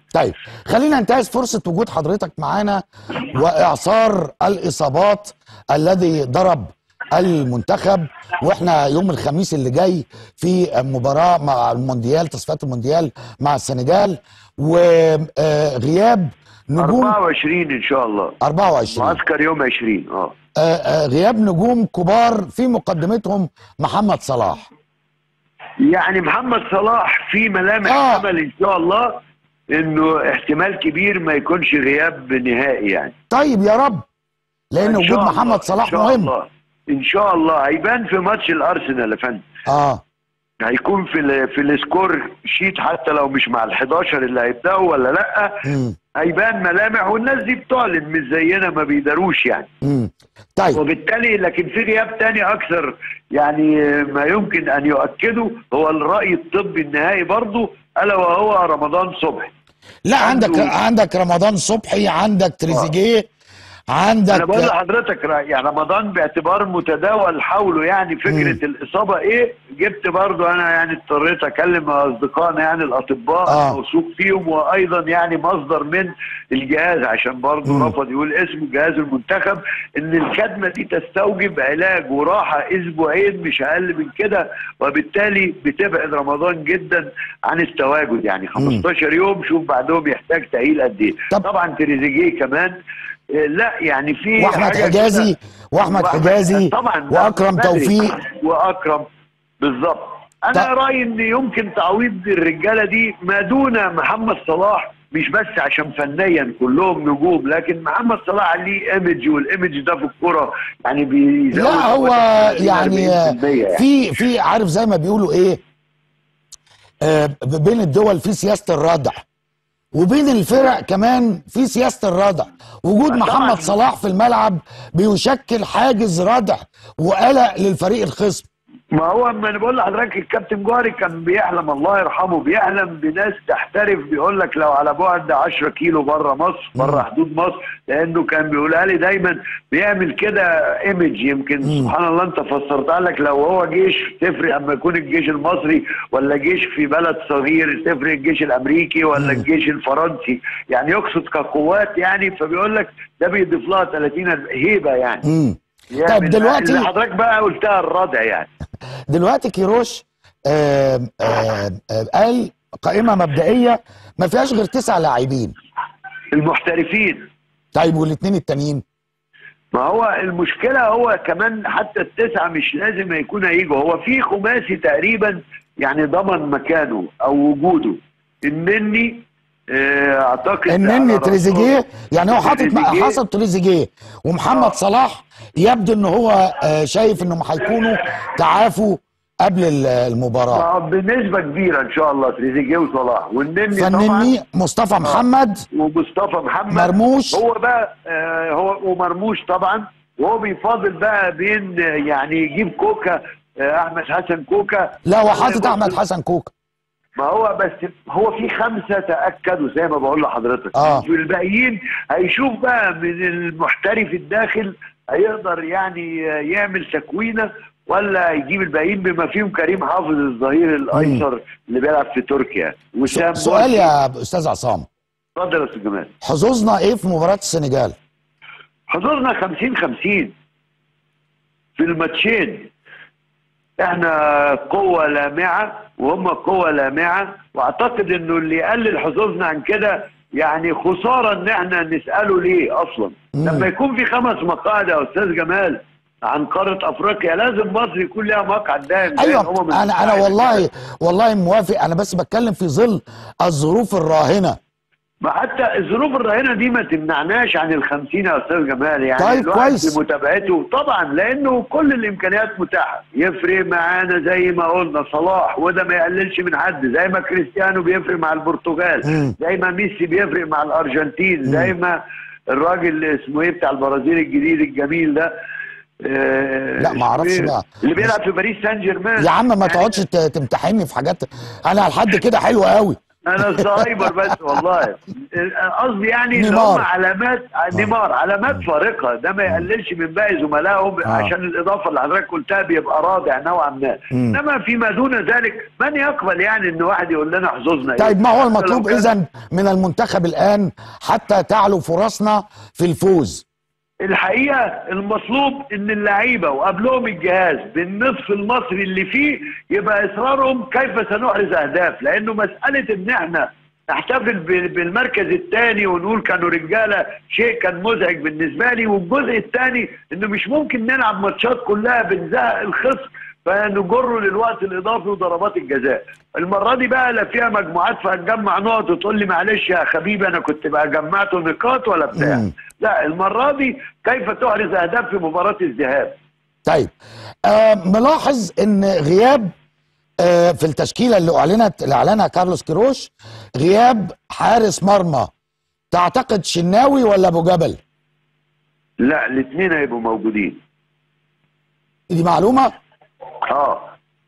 طيب خلينا ننتهز فرصة وجود حضرتك معانا وإعصار الإصابات الذي ضرب المنتخب واحنا يوم الخميس اللي جاي في مباراة مع المونديال تصفيات المونديال مع السنغال وغياب نجوم 24 ان شاء الله 24 معسكر يوم 20 اه آه، آه، غياب نجوم كبار في مقدمتهم محمد صلاح يعني محمد صلاح في ملامح آه. امل ان شاء الله انه احتمال كبير ما يكونش غياب نهائي يعني طيب يا رب لان إن شاء وجود الله، محمد صلاح إن شاء مهم الله. ان شاء الله هيبان في ماتش الارسنال يا فندم اه هيكون في ال في السكور شيت حتى لو مش مع ال11 اللي هيبداوا ولا لا مم. هيبان ملامح والناس دي بتعلن مش زينا ما بيداروش يعني مم. طيب وبالتالي لكن في غياب تاني اكثر يعني ما يمكن ان يؤكده هو الراي الطبي النهائي برضه الا وهو رمضان صبحي لا عندك عنده- عندك رمضان صبحي عندك تريزيجيه عندك انا بقول لحضرتك رأي- يعني رمضان باعتبار متداول حوله يعني فكره الاصابه ايه جبت برضو انا يعني اضطريت اكلم اصدقائنا يعني الاطباء آه. موثوق فيهم وايضا يعني مصدر من الجهاز عشان برضو مم. رفض يقول اسمه جهاز المنتخب ان الكدمه دي تستوجب علاج وراحه اسبوعين مش اقل من كده وبالتالي بتبعد رمضان جدا عن التواجد يعني 15 يوم شوف بعدهم يحتاج تاهيل قد ايه طب- طبعا تريزيجيه كمان آه، لا يعني في واحمد حاجة حجازي كده. واحمد وأحمد- حجازي طبعا واكرم بدري. توفيق واكرم بالظبط انا طب- رايي ان يمكن تعويض الرجاله دي ما دون محمد صلاح مش بس عشان فنيا كلهم نجوم لكن محمد صلاح ليه ايمج والايمج ده في الكوره يعني بيزود لا هو توجه يعني 40% يعني. في في عارف زي ما بيقولوا ايه آه بين الدول في سياسه الردع وبين الفرق كمان في سياسه الردع وجود طبعاً. محمد صلاح في الملعب بيشكل حاجز ردع وقلق للفريق الخصم ما هو ما انا بقول لحضرتك الكابتن جوهري كان بيحلم الله يرحمه بيحلم بناس تحترف بيقول لك لو على بعد 10 كيلو بره مصر بره حدود مصر لانه كان بيقولها لي دايما بيعمل كده ايمج يمكن سبحان الله انت فسرتها لك لو هو جيش تفرق اما يكون الجيش المصري ولا جيش في بلد صغير تفرق الجيش الامريكي ولا الجيش الفرنسي يعني يقصد كقوات يعني فبيقول لك ده بيضيف لها 30 هيبه يعني مم. طيب يعمل دلوقتي اللي حضرتك بقى قلتها الردع يعني دلوقتي كيروش آه آه آه قال قائمه مبدئيه ما فيهاش غير تسع لاعبين المحترفين طيب والاثنين التانيين ما هو المشكلة هو كمان حتى التسعة مش لازم يكون هيجوا هو في خماسي تقريبا يعني ضمن مكانه أو وجوده النني آه، أعتقد النني على تريزيجيه يعني هو حاطط تريزيجيه. حسب تريزيجيه ومحمد صلاح يبدو ان هو آه، شايف انهم هيكونوا تعافوا قبل ال- المباراه آه، بنسبة كبيرة إن شاء الله تريزيجيه وصلاح والنني طبعا فالنني مصطفى محمد ومصطفى محمد مرموش. هو بقى آه هو ومرموش طبعا وهو بيفاضل بقى بين آه، يعني يجيب كوكا آه احمد حسن كوكا لا هو حاطط احمد حسن كوكا ما هو بس هو في خمسه تاكدوا زي ما بقول لحضرتك آه. في الباقيين هيشوف بقى من المحترف الداخل هيقدر يعني يعمل تكوينه ولا يجيب الباقيين بما فيهم كريم حافظ الظهير الايسر اللي بيلعب في تركيا وسام سؤال مرسي. يا استاذ عصام اتفضل يا استاذ جمال حظوظنا ايه في مباراه السنغال حضورنا 50 50 في الماتشين احنا قوة لامعة وهم قوة لامعة واعتقد انه اللي يقلل حظوظنا عن كده يعني خسارة ان احنا نسأله ليه اصلا مم. لما يكون في خمس مقاعد يا استاذ جمال عن قارة افريقيا لازم مصر يكون لها مقعد دائم زي ايوه الأمم انا انا المتحدة والله والله موافق انا بس بتكلم في ظل الظروف الراهنه ما حتى الظروف الراهنه دي ما تمنعناش عن الخمسين يا استاذ جمال يعني طيب الواحد كويس. في متابعته طبعا لانه كل الامكانيات متاحه يفرق معانا زي ما قلنا صلاح وده ما يقللش من حد زي ما كريستيانو بيفرق مع البرتغال مم. زي ما ميسي بيفرق مع الارجنتين زي ما الراجل اللي اسمه ايه بتاع البرازيل الجديد الجميل ده آه، لا، ما أعرفش اسمه إيه؟ بقى. اللي بيلعب في باريس سان جيرمان يا عم ما يعني تقعدش ت- تمتحني في حاجات انا لحد كده حلو قوي انا الزهايمر بس والله قصدي يعني اللي نيمار. هم علامات نيمار علامات فارقه ده ما يقللش من باقي زملائهم آه. عشان الاضافه اللي حضرتك قلتها بيبقى رادع نوعا ما مم. انما فيما دون ذلك من يقبل يعني ان واحد يقول لنا حظوظنا إيه؟ طيب ما هو حتى لو المطلوب كان- اذا من المنتخب الان حتى تعلو فرصنا في الفوز الحقيقه المطلوب ان اللعيبه وقبلهم الجهاز بالنصف المصري اللي فيه يبقى اصرارهم كيف سنحرز اهداف لانه مساله ان احنا نحتفل بال- بالمركز الثاني ونقول كانوا رجاله شيء كان مزعج بالنسبه لي والجزء الثاني انه مش ممكن نلعب ماتشات كلها بنزهق الخصم فنجره للوقت الاضافي وضربات الجزاء المره دي بقى لا فيها مجموعات فهتجمع نقط وتقول لي معلش يا حبيبي انا كنت بقى جمعت نقاط ولا بتاع مم. لا المره دي كيف تحرز اهداف في مباراه الذهاب طيب آه ملاحظ ان غياب آه في التشكيله اللي اعلنت اللي اعلنها كارلوس كيروش غياب حارس مرمى تعتقد شناوي ولا ابو جبل لا الاثنين هيبقوا موجودين دي معلومه اه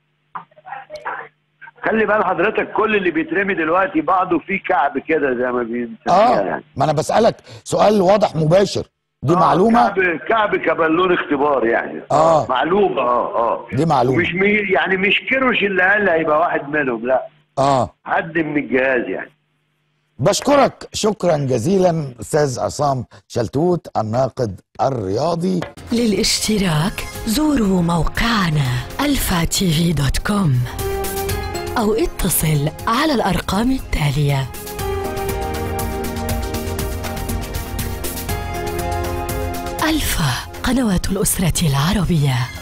خلي بال حضرتك كل اللي بيترمي دلوقتي بعضه فيه كعب كده زي ما بنسميها اه يعني ما انا بسالك سؤال واضح مباشر دي آه، معلومه كعب كعب كبالون اختبار يعني آه. معلومه اه اه دي معلومه مش مي يعني مش كيروش اللي قال هيبقى واحد منهم لا اه حد من الجهاز يعني بشكرك شكرا جزيلا استاذ عصام شلتوت الناقد الرياضي للاشتراك زوروا موقعنا الفا تي في دوت كوم أو اتصل على الأرقام التالية ألفا قنوات الأسرة العربية